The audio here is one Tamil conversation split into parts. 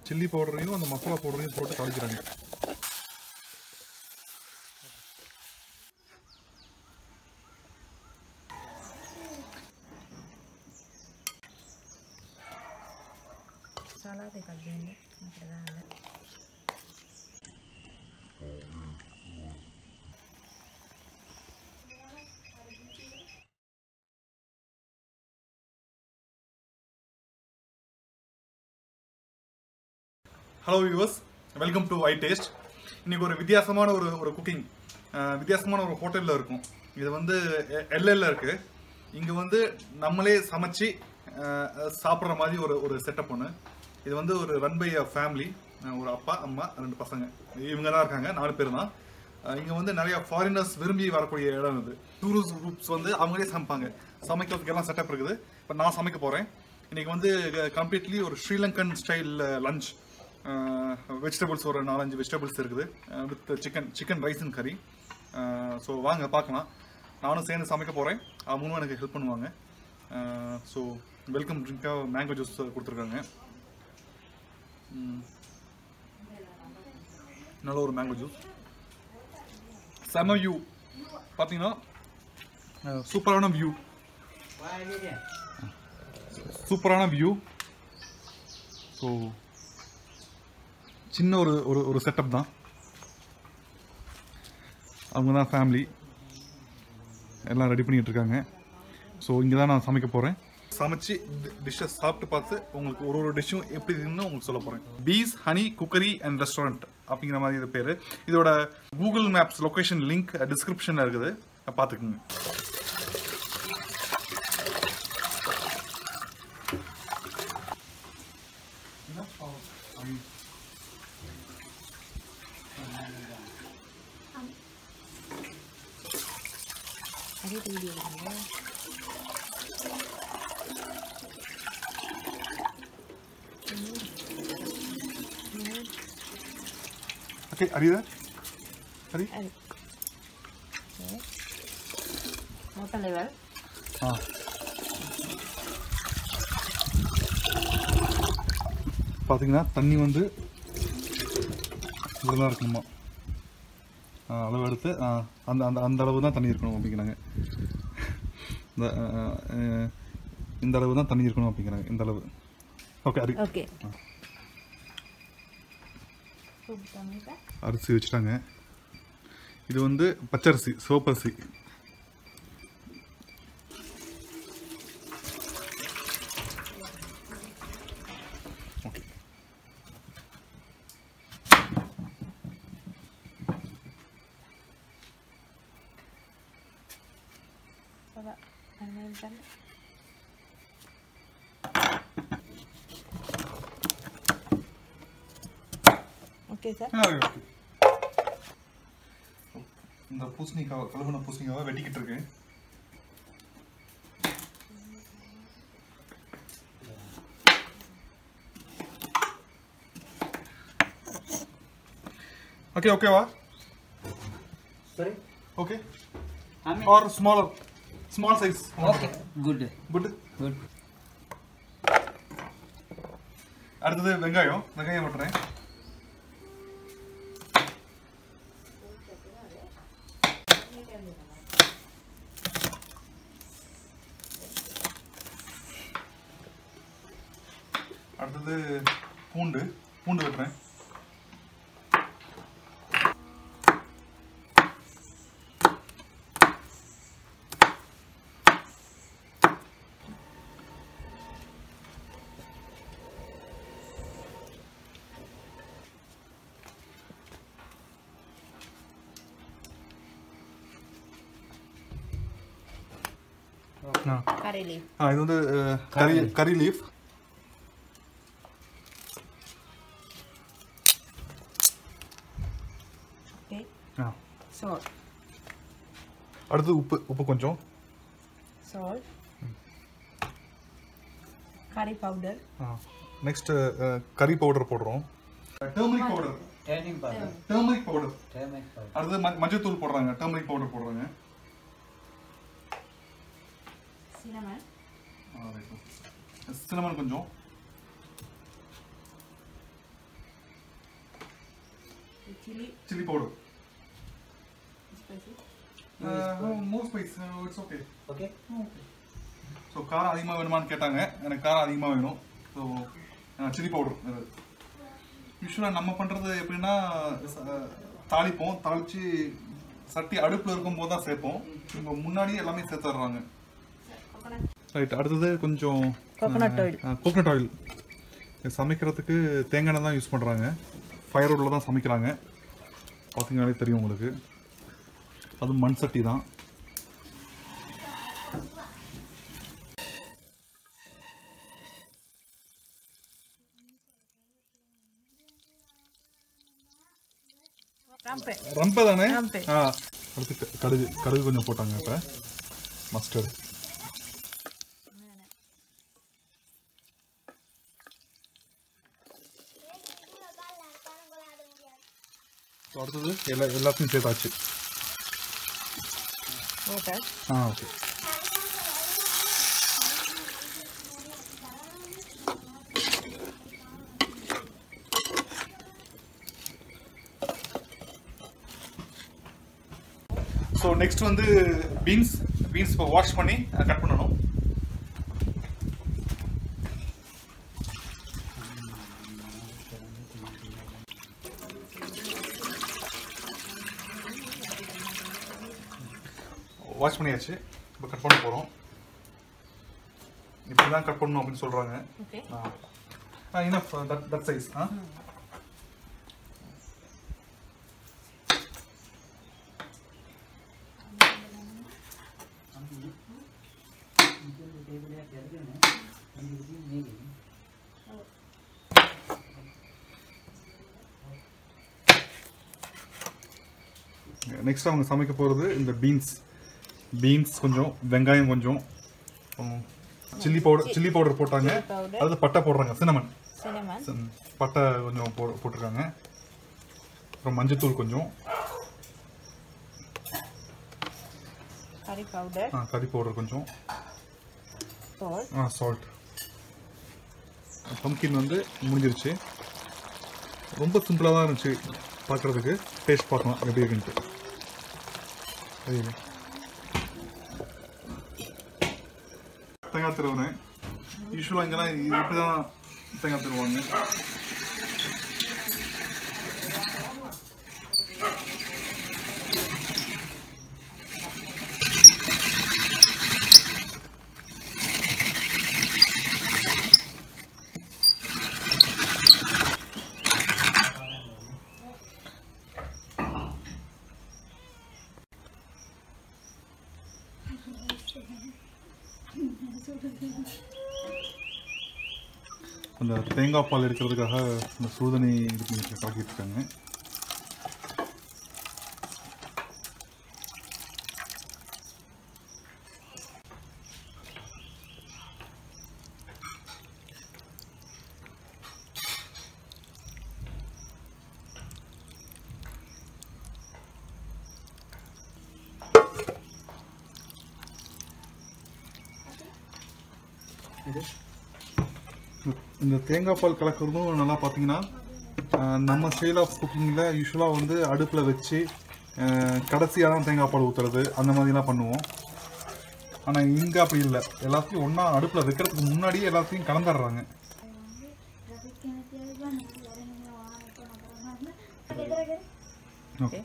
சில்லி பவுடரையும் அந்த மசாலா பவுடரையும் போட்டு தாளிக்கிறாங்க Salate caliente, incredibile. Hello viewers welcome to I taste இன்னைக்கு ஒரு வித்தியாசமான ஒரு ஒரு குக்கிங் வித்தியாசமான ஒரு ஹோட்டலில் இருக்கும் இது வந்து எல்எல்ல இருக்கு இங்கே வந்து நம்மளே சமைச்சு அஹ், சாப்பிட்ற மாதிரி ஒரு ஒரு செட்டப் ஒன்று இது வந்து ஒரு ரன் பை அ ஃபேமிலி ஒரு அப்பா அம்மா ரெண்டு பசங்க இவங்க தான் இருக்காங்க நாலு பேர் தான் இங்கே வந்து நிறைய ஃபாரினர்ஸ் விரும்பி வரக்கூடிய இடம் இது டூரிஸ்ட் குரூப்ஸ் வந்து அவங்களே சமைப்பாங்க சமைக்கிறதுக்கு எல்லாம் செட்டப் இருக்குது இப்போ நான் சமைக்க போகிறேன் இன்னைக்கு வந்து கம்ப்ளீட்லி ஒரு ஸ்ரீலங்கன் ஸ்டைல் லஞ்ச் வெஜிடபிள்ஸ் ஒரு நாலஞ்சு வெஜிடபிள்ஸ் இருக்குது with chicken chicken rice and curry so வாங்க பார்க்கலாம் நானும் சேர்ந்து சமைக்க போகிறேன் அவங்களும் எனக்கு ஹெல்ப் பண்ணுவாங்க ஸோ வெல்கம் ட்ரிங்காக மேங்கோ ஜூஸ் கொடுத்துருக்காங்க ம். நல்ல ஒரு மேங்கோ ஜூஸ் செம வியூ பார்த்தீங்கன்னா சூப்பரான வியூ சூப்பரான வியூ ஸோ சின்ன ஒரு ஒரு ஒரு செட்டப் தான் அவங்க தான் ஃபேமிலி எல்லாம் ரெடி பண்ணிட்டு இருக்காங்க ஸோ இங்கே தான் நான் சமைக்க போகிறேன் சமைச்சு டிஷ்ஷை சாப்பிட்டு பார்த்து உங்களுக்கு ஒரு ஒரு டிஷ்ஷும் எப்படி இருக்குன்னு உங்களுக்கு சொல்ல போகிறேன் bees honey cookery and restaurant அப்படிங்கிற மாதிரி இது பேர் இதோட கூகுள் மேப்ஸ் லொக்கேஷன் லிங்க் டிஸ்கிரிப்ஷனில் இருக்குது பார்த்துக்குங்க Ada video kan? ஓகே அரிதா ஹரி Ada. Okay. Water level. ஆ பார்த்தீங்கன்னா தண்ணி வந்து இவ்வளோ தான் இருக்கணுமா ஆ, அளவு எடுத்து ஆ, அந்த அந்த அந்த அளவு தான் தண்ணி இருக்கணும் அப்படிங்கிறாங்க இந்த ஆ, ஆ, ஆ, இந்த அளவு தான் தண்ணி இருக்கணும் அப்படிங்கிறாங்க இந்த அளவு ஓகே அரி Okay. Sub tamita. அரிசி வச்சுட்டாங்க இது வந்து பச்சரிசி சிவப்பரிசி okay Coba amainkan. Oke, sir. ஆ, ஓகே இந்த பூசணிக்காவை கழுவுன பூசணிக்காவை வெட்டிக்கிட்டு இருக்கேன் ஓகே ஓகேவா Sorry? Okay How many? Or smaller small size Okay. Good. Good Good. அடுத்தது வெங்காயம் வெங்காயம் வெட்டுறேன் அடுத்தது பூண்டு பூண்டு வெட்டுறேன் ஆ Curry leaf. ஆ இது வந்து கறி கறி லீஃப் Okay. ஆ Salt. அடுத்து உப்பு உப்பு கொஞ்சம் Salt. Curry powder. Next curry powder போடுறோம் turmeric powder Turning powder. Turmeric powder Turmeric powder. அடுத்து ம- மஞ்சள்தூள் போடுறாங்க டர்மரிக் பவுடர் போடுறாங்க Cinnamon. சின்னமன் கொஞ்சம் chili, chilli powder spicy. No spice it's okay Okay. So காரம் அதிகமாக வேணுமான்னு கேட்டாங்க எனக்கு காரம் அதிகமாக வேணும் ஸோ சில்லி பவுடர் அது யூஸ்வலாக நம்ம பண்ணுறது எப்படின்னா ச- தாளிப்போம் தாளித்து சட்டி அடுப்பில் இருக்கும்போது தான் சேர்ப்போம் இவங்க முன்னாடியே எல்லாமே சேர்த்துடுறாங்க Coconut. ரைட் அடுத்தது கொஞ்சம் Coconut oil. கோகனட் ஆயில் சமைக்கிறதுக்கு தேங்காய் எண்ணெய் தான் யூஸ் பண்ணுறாங்க ஃபயர் வுட்டில் தான் சமைக்கிறாங்க பார்த்தீங்கனாலே தெரியும் உங்களுக்கு அது மண் சட்டி தான் Rampe. ரம்பை தானே ரம்பை. ஆ அடுத்து க- கடுகு கடுகு கொஞ்சம் போட்டாங்க இப்போ மஸ்டர்ட் ஸோ அடுத்தது எல்லா எல்லாத்தையும் சேர்த்தாச்சு Water. Ah okay so next வந்து பீன்ஸ் பீன்ஸ் இப்போ வாஷ் பண்ணி கட் பண்ணணும் வாஷ் பண்ணியாச்சு இப்போ கட் பண்ண போகிறோம் இப்படி தான் கட் பண்ணணும் அப்படின்னு சொல்கிறாங்க Okay. Ah enough that that size ah next அவங்க சமைக்க போகிறது இந்த பீன்ஸ் பீன்ஸ் கொஞ்சம் வெங்காயம் கொஞ்சம் சில்லி பவுடர் சில்லி பவுடர் போட்டாங்க Chilli powder. அது பட்டை போடுறாங்க சின்னமன் Cinnamon. பட்டை கொஞ்சம் போ போட்டிருக்காங்க அப்புறம் மஞ்சத்தூள் கொஞ்சம் Curry powder. ஆ, கறி பவுடர் கொஞ்சம் Salt. ஆ சால்ட் பம்கின் வந்து முடிஞ்சிருச்சு ரொம்ப சிம்பிளாக தான் இருந்துச்சு பார்க்குறதுக்கு டேஸ்ட் பார்க்கலாம் எப்படி இருக்குன்ட்டு ஐயோ. தேங்காய் திருவுறேன் யூஸ்வலாக இங்கெல்லாம் இது இப்படி தான் தேங்காய் திருவாங்க அந்த தேங்காய் பால் எடுக்கிறதுக்காக இந்த சுடுதண்ணி இது பண்ணி கலக்கிட்டு இருக்காங்க இந்த தேங்காய் பால் கலக்கிறதும் நல்லா பார்த்தீங்கன்னா ஆஹ், நம்ம ஸ்டைல் ஆஃப் குக்கிங்கில் யூஸ்வலாக வந்து அடுப்பில் வச்சு கடைசியாக தான் தேங்காய் பால் ஊற்றுறது அந்த மாதிரிலாம் பண்ணுவோம் ஆனால் இங்கே அப்படி இல்லை எல்லாத்தையும் ஒன்றா அடுப்பில் வைக்கிறதுக்கு முன்னாடியே எல்லாத்தையும் கலந்துடுறாங்க Okay.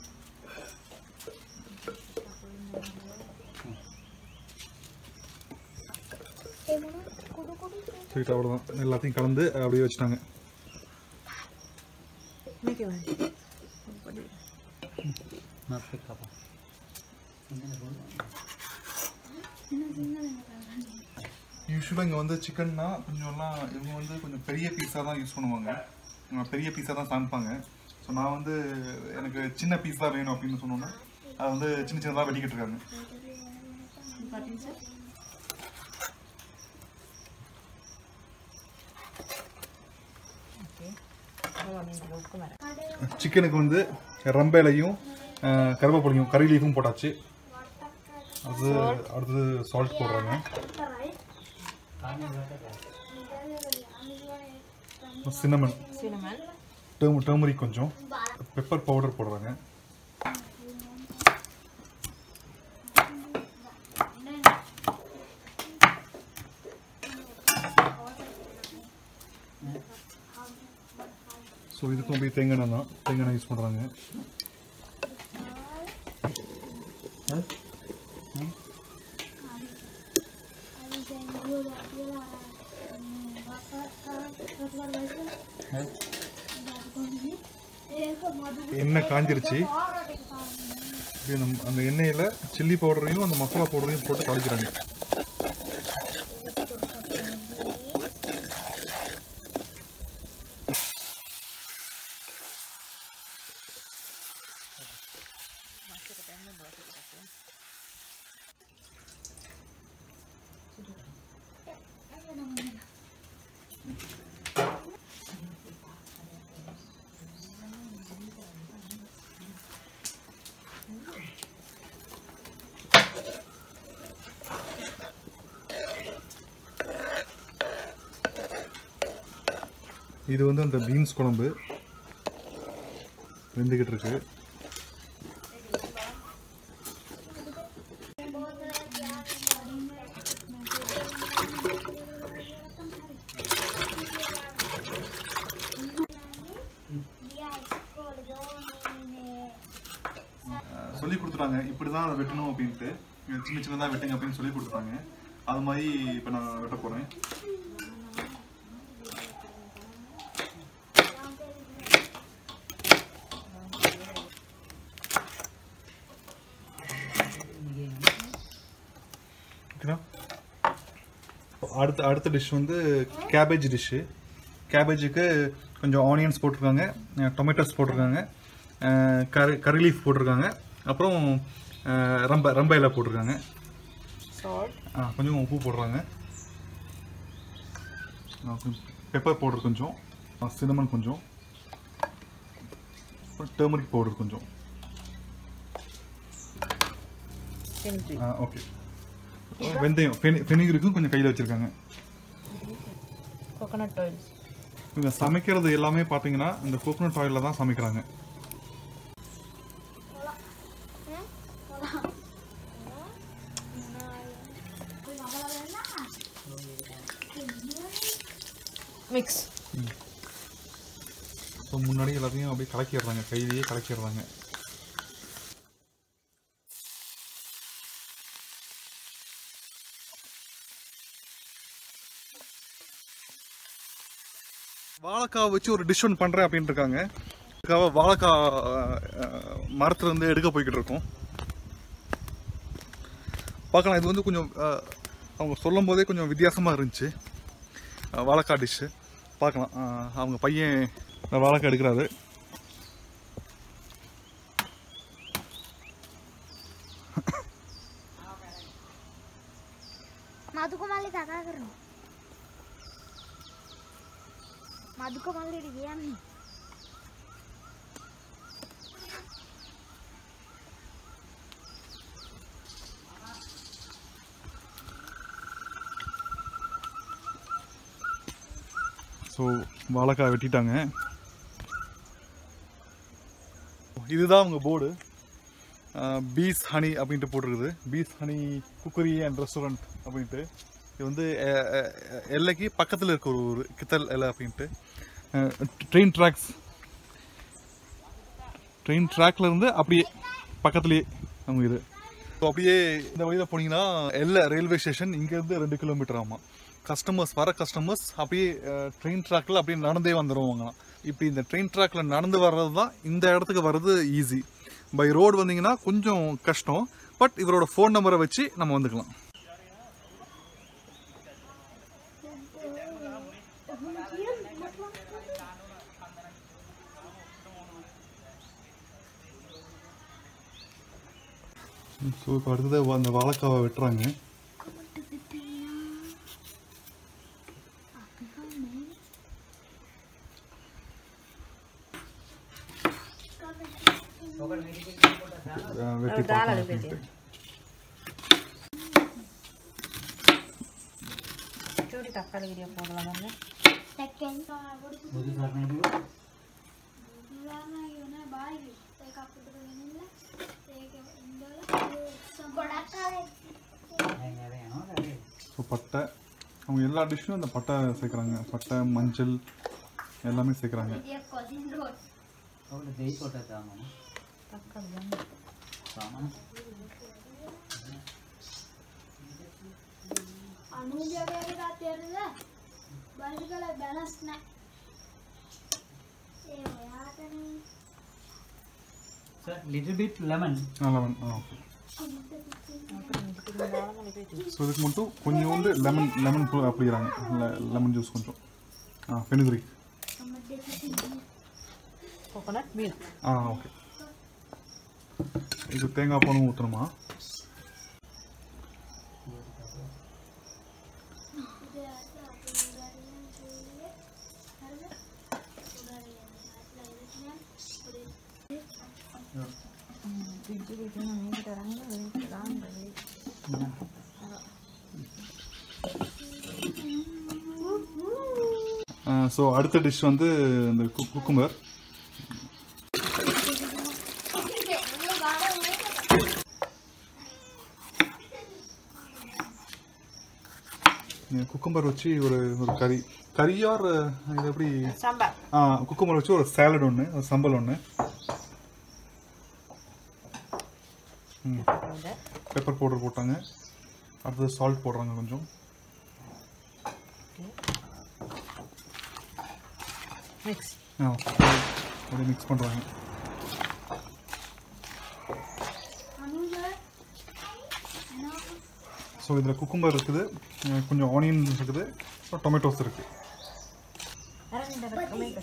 சரிட்டு அவ்வளோதான் எல்லாத்தையும் கலந்து அப்படியே வச்சுட்டாங்க Make it one. யூஸ்வலாக இங்கே வந்து சிக்கன்னா கொஞ்சம்லாம் இவங்க வந்து கொஞ்சம் பெரிய பீஸாக தான் யூஸ் பண்ணுவாங்க இவங்க பெரிய பீஸாக தான் சமைப்பாங்க ஸோ நான் வந்து எனக்கு சின்ன பீஸ் தான் வேணும் அப்படின்னு சொன்னோன்னே அதை வந்து சின்ன சின்னதாக வெட்டிக்கிட்டு இருக்காங்க Cutting sir. Okay. அவ்வளோ நீங்கள் உப்பு மேடம் சிக்கனுக்கு வந்து ரம்பையிலையும் கருவேப்பிலையும் கறி லீஃபும் போட்டாச்சு அது அடுத்தது சால்ட் போடுறாங்க சின்னமன் cinnamon. டேர்ம் டர்மரிக் கொஞ்சம் பெப்பர் பவுடர் போடுறாங்க ஸோ இதுக்கும் அப்படியே தேங்காய் எண்ணெய் தான் தேங்காய் எண்ணெய் யூஸ் பண்ணுறாங்க எண்ணெய் காஞ்சிருச்சு அப்படியே அந்த அந்த எண்ணெயில் சில்லி பவுடரையும் அந்த மசாலா பவுடரையும் போட்டு தாளிக்கிறாங்க இது வந்து அந்த பீன்ஸ் குழம்பு வெந்துக்கிட்டு இருக்கு சொல்லி கொடுத்துட்டாங்க இப்படி தான் அதை வெட்டணும் அப்படின்ட்டு இது சின்ன சின்னதாக வெட்டுங்க அப்படின்னு சொல்லி கொடுத்துட்டாங்க அது மாதிரி இப்போ நான் வெட்ட போகிறேன் ஓகேனா அடுத்த அடுத்த டிஷ் வந்து கேபேஜ் டிஷ்ஷு கேபேஜுக்கு கொஞ்சம் ஆனியன்ஸ் போட்டிருக்காங்க டொமேட்டோஸ் போட்டிருக்காங்க அஹ் கரி கரி லீஃப் போட்டிருக்காங்க அப்புறம் அஹ் ரம்ப ரம்ப இலை போட்டிருக்காங்க சால்ட் ஆ, கொஞ்சம் உப்பு போடுறாங்க பெப்பர் பவுடர் கொஞ்சம் சினமன் கொஞ்சம் டர்மரிக் பவுடர் கொஞ்சம் வெந்தயம் ஆ ஓகே வெந்தயம் ஃபெனிகருக்கும் கொஞ்சம் கையில் வச்சுருக்காங்க கோகோனட் ஆயில் இவங்க சமைக்கிறது எல்லாமே பார்த்தீங்கன்னா இந்த கோகோனட் ஆயிலில் தான் சமைக்கிறாங்க மிக்ஸ் ஸோ முன்னாடி எல்லாத்தையும் அப்படியே கலக்கிடுறாங்க கையிலேயே கலக்கிடுறாங்க வாழைக்காய் வச்சு ஒரு டிஷ் ஒன்று பண்ணுறேன் அப்படின்னு இருக்காங்க இதுக்காக வாழைக்காய் அஹ், மரத்துல இருந்து எடுக்க போய்கிட்டு இருக்கோம் பார்க்கலாம் இது வந்து கொஞ்சம் அஹ், அவங்க சொல்லும் போதே கொஞ்சம் வித்தியாசமாக இருந்துச்சு அஹ், வாழைக்காய் டிஷ்ஷு பார்க்கலாம் அஹ், அவங்க பையன் வாழைக்காய் எடுக்கிறாரு මදුකමල්ලි කතා කරන මදුකමල්ලට කියන්නේ ஸோ வாழைக்காய் வெட்டிட்டாங்க இதுதான் அவங்க போர்டு பீஸ் ஹனி அப்படின்ட்டு போட்டிருக்குது bees honey cookery and restaurant அப்படின்ட்டு இது வந்து அஹ், அஹ், அஹ், எல்லைக்கு பக்கத்தில் இருக்க ஒரு ஊர் கித்தல் எல்லை அப்படின்ட்டு ட்ரெயின் ட்ராக்ஸ் ட்ரெயின் ட்ராக்ல இருந்து அப்படியே பக்கத்துலேயே அவங்க இது ஸோ அப்படியே இந்த வழியில் போனீங்கன்னா எல்லை ரயில்வே ஸ்டேஷன் இங்கேருந்து ரெண்டு கிலோமீட்டர் ஆமாம் கஸ்டமர்ஸ் வர கஸ்டமர்ஸ் அப்படியே ட்ரெயின் ட்ராக்ல அப்படியே நடந்தே வந்துடுவாங்களாம் இப்படி இந்த ட்ரெயின் ட்ராக்ல நடந்து வர்றது தான் இந்த இடத்துக்கு வர்றது ஈஸி பை ரோடு வந்தீங்கன்னா கொஞ்சம் கஷ்டம் பட் இவரோட ஃபோன் நம்பரை வச்சு நம்ம வந்துக்கலாம் ஸோ இப்போ அடுத்தது அந்த வாழைக்காவை வெட்டுறாங்க அஹ் வெட்டி தாராள பார்க்கலாம் வெட்டி. அப்படின்ட்டு. சூடி தக்காளி கிரியா போடலாம் வந்து සැකෙන් බුදු සරණ ஸோ பட்டை அவங்க எல்லா டிஷ்ஷும் அந்த பட்டை சேர்க்குறாங்க பட்டை மஞ்சள் எல்லாமே சேர்க்குறாங்க ಅವ್ರು ದೈ ಕೊಟ್ಟದ ಅವನು ಸಾಮಾನ අනුජගයට ගත්තයරද බලිකල බැලස් නෑ ඒ ඔයාටන sir little bit lemon lemon ah okay so இதுக்கு மட்டும் கொஞ்சோண்டு லெமன் லெமன் அப்படிங்கிறாங்க லெமன் ஜூஸ் கொஞ்சம் ah fenugreek coconut milk ah okay இது தேங்காய் பாலும் ஊற்றணுமா ஃப்ரிட்ஜு வீட்டில் நீங்க தராங்க வீட்டில் தான் ஸோ அடுத்த டிஷ் வந்து இந்த குக்கும்பர் குக்கும்பர் வச்சு ஒரு ஒரு கறி கறியார் இது எப்படி சாம்பார் ஆ குக்கும்பர் வச்சு ஒரு சேலட் ஒன்று ஒரு சம்பல் ஒன்று ம் இந்த பெப்பர் பவுடர் போட்டாங்க அடுத்தது சால்ட் போடுறாங்க கொஞ்சம் மிக்ஸ் ஆ அப்படியே மிக்ஸ் பண்ணுறாங்க ஸோ இதில் குக்கும்பர் இருக்குது அஹ் கொஞ்சம் ஆனியன் இருக்குது அப்புறம் டொமேட்டோஸ் இருக்குது அரவிந்த டொமேட்டோ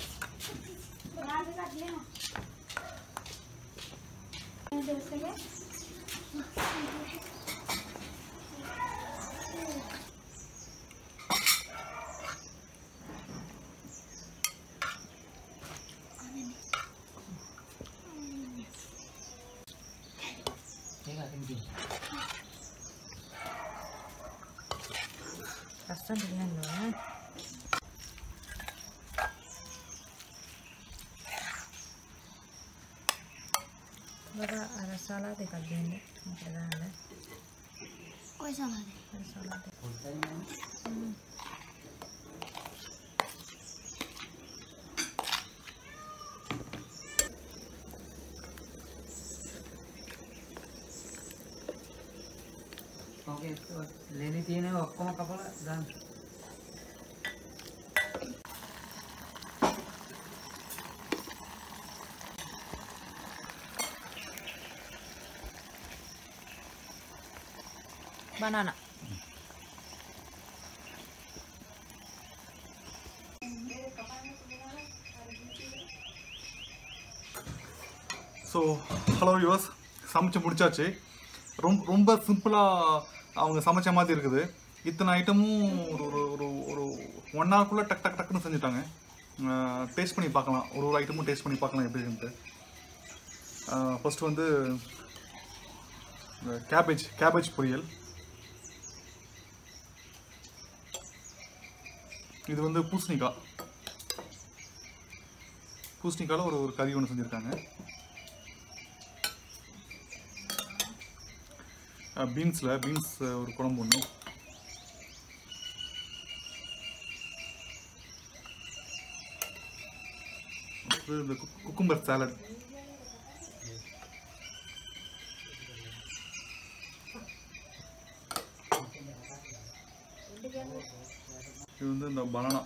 ಹೇಗೆ ತಿಂತೀನಿ கஷ்டம் தெரியாது ಇವಾಗ ರಸಾಲಾದೆ ಕಲ್ಬಿಂದೆ ಪ್ರಧಾನ ඔය සමාද ರಸಾಲಾದೆ ಕೊಡ್ತಾ ಇದ್ದೀನಿ ఓకే లేని తీయనే ఒక్క మొక్క పోల దాని ಬನಾನಾ ஸோ ஹலோ யுவர்ஸ் சமைச்சு முடிச்சாச்சு ரொம்ப ரொம்ப சிம்பிளாக அவங்க சமைச்ச மாதிரி இருக்குது இத்தனை ஐட்டமும் ஒரு ஒரு ஒரு ஒரு ஒன் ஹவர்க்குள்ளே டக் டக் டக்குன்னு செஞ்சுட்டாங்க டேஸ்ட் பண்ணி பார்க்கலாம் ஒரு ஒரு ஐட்டமும் டேஸ்ட் பண்ணி பார்க்கலாம் எப்படி இருக்குன்ட்டு ஃபர்ஸ்ட் வந்து கேபேஜ் கேபேஜ் பொரியல் இது வந்து பூசணிக்காய் பூசணிக்காயில் ஒரு ஒரு கறி ஒன்று செஞ்சுருக்காங்க பீன்ஸில் பீன்ஸ் ஒரு குழம்பு ஒன்று அடுத்தது இந்த குக்கும்பர் சாலட் இது வந்து இந்த பனானா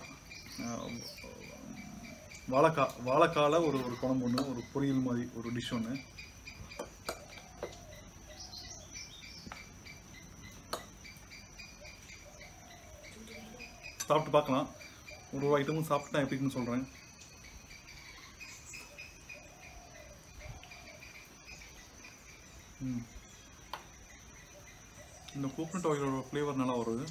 வாழைக்காய் வாழைக்கால ஒரு ஒரு குழம்பு ஒன்று ஒரு பொரியல் மாதிரி ஒரு டிஷ் ஒன்று சாப்பிட்டு பார்க்கலாம் ஒரு ஒரு ஐட்டமும் சாப்பிட்டு நான் எப்படி இருக்குன்னு சொல்கிறேன் ம் இந்த கோகனட் ஆயிலோட ஃப்ளேவர் நல்லா வருது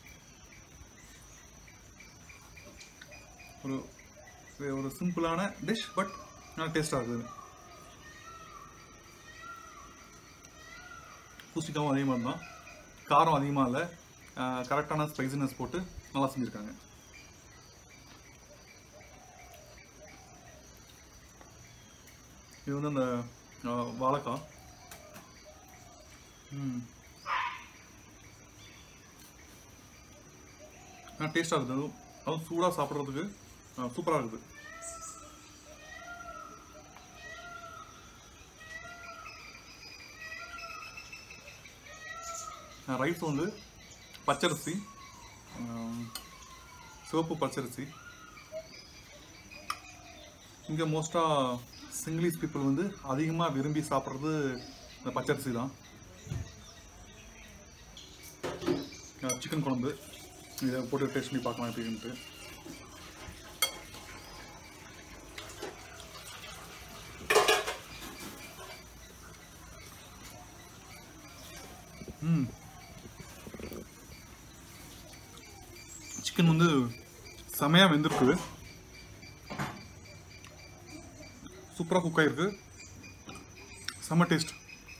ஒரு இது ஒரு சிம்பிளான டிஷ் பட் நல்லா டேஸ்டாக இருக்குது பூசிக்காவும் அதே மாதிரி தான் காரம் அதிகமாக இல்லை கரெக்டான ஸ்பைசினஸ் போட்டு நல்லா செஞ்சுருக்காங்க இது வந்து அந்த ஆ, வாழைக்காய் ம் டேஸ்ட்டாக இருக்குது அதுவும் அதுவும் சூடாக சாப்பிட்றதுக்கு சூப்பராக இருக்குது ரைஸ் வந்து பச்சரிசி ஆம், சிவப்பு பச்சரிசி இங்கே மோஸ்ட்டாக சிங்கிலீஷ் பீப்புள் வந்து அதிகமாக விரும்பி சாப்பிட்றது இந்த பச்சரிசி தான் சிக்கன் குழம்பு இதை போட்டு டேஸ்ட் பண்ணி பார்க்கலாம் எப்படின்ட்டு ம் சிக்கன் வந்து செமையாக வெந்திருக்கு சூப்பராக குக் ஆகிருக்கு செம்ம டேஸ்ட்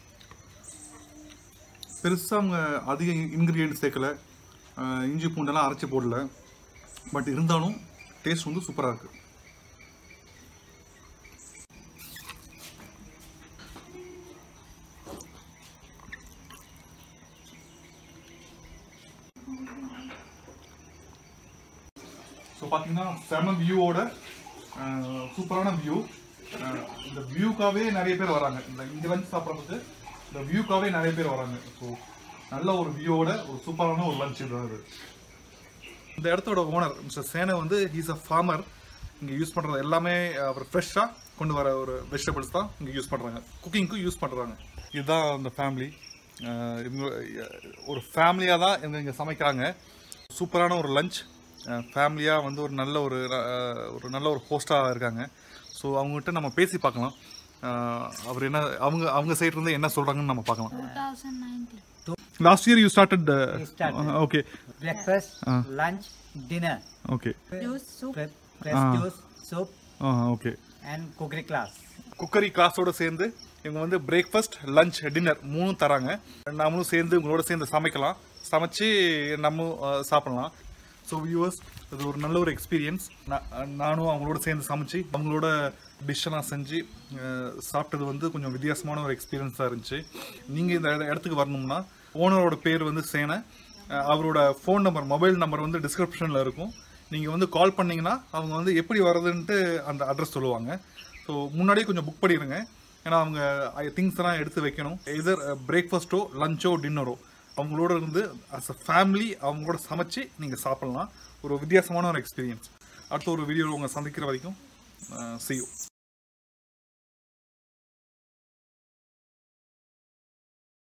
பெருசாக அவங்க அதிக இன்க்ரீடியன்ட் சேர்க்கல அஹ் இஞ்சி பூண்டெல்லாம் அரைச்சி போடல பட் இருந்தாலும் டேஸ்ட் வந்து சூப்பராக இருக்குது ஸோ பார்த்தீங்கன்னா செம வியூவோட சூப்பரான வியூ இந்த வியூக்காகவே நிறைய பேர் வராங்க இந்த இங்கே லஞ்ச் சாப்பிட்றதுக்கு இந்த வியூக்காகவே நிறைய பேர் வராங்க ஸோ நல்ல ஒரு வியூவோட ஒரு சூப்பரான ஒரு லஞ்ச் இது அது இந்த இடத்தோட ஓனர் மிஸ்டர் சேனை வந்து ஹீஸ் அ ஃபார்மர் இங்கே யூஸ் பண்ணுறது எல்லாமே அவர் ஃப்ரெஷ்ஷாக கொண்டு வர ஒரு வெஜிடபிள்ஸ் தான் இங்கே யூஸ் பண்ணுறாங்க குக்கிங்க்கு யூஸ் பண்ணுறாங்க இதுதான் அந்த ஃபேமிலி இவங்க அஹ், ஒரு ஃபேமிலியாக தான் இவங்க இங்கே சமைக்கிறாங்க சூப்பரான ஒரு லஞ்ச் ஃபேமிலியாக வந்து ஒரு நல்ல ஒரு அஹ், ஒரு நல்ல ஒரு ஹோஸ்டாக இருக்காங்க ஸோ அவங்ககிட்ட நம்ம பேசி பார்க்கலாம் அஹ், அவர் என்ன அவங்க அவங்க சைடு இருந்து என்ன சொல்கிறாங்கன்னு நம்ம பார்க்கலாம் two thousand nineteen last year you started We started. Okay Breakfast, Ah. lunch, dinner. Okay Juice, soup. Fresh, fresh Ah. juice, soup, okay and cookery class. Cookery கிளாஸோட சேர்ந்து இவங்க வந்து பிரேக்ஃபாஸ்ட் லஞ்ச் டின்னர் மூணும் தராங்க நாமளும் சேர்ந்து உங்களோட சேர்ந்து சமைக்கலாம் சமைச்சு நம்ம அஹ், சாப்பிடலாம் ஸோ வியூவர்ஸ் இது ஒரு நல்ல ஒரு எக்ஸ்பீரியன்ஸ் நானும் அவங்களோட சேர்ந்து சமைச்சு அவங்களோட டிஷ்ஷெல்லாம் செஞ்சு அஹ், சாப்பிட்டது வந்து கொஞ்சம் வித்தியாசமான ஒரு எக்ஸ்பீரியன்ஸாக இருந்துச்சு நீங்கள் இந்த இட- இடத்துக்கு வரணும்னா ஓனரோட பேர் வந்து சேனை அஹ், அவரோட ஃபோன் நம்பர் மொபைல் நம்பர் வந்து டிஸ்கிரிப்ஷனில் இருக்கும் நீங்கள் வந்து கால் பண்ணீங்கன்னா அவங்க வந்து எப்படி வர்றதுன்ட்டு அந்த அட்ரஸ் சொல்லுவாங்க ஸோ முன்னாடியே கொஞ்சம் புக் பண்ணிடுங்க ஏன்னா அவங்க திங்ஸ் எல்லாம் எடுத்து வைக்கணும் எதர் பிரேக்ஃபாஸ்ட்டோ லஞ்சோ டின்னரோ அவங்களோட இருந்து அஸ் அ ஃபேமிலி அவங்களோட சமைச்சு நீங்கள் சாப்பிட்லாம் ஒரு வித்தியாசமான ஒரு எக்ஸ்பீரியன்ஸ் அடுத்த ஒரு வீடியோவில் உங்களை சந்திக்கிற வரைக்கும் see you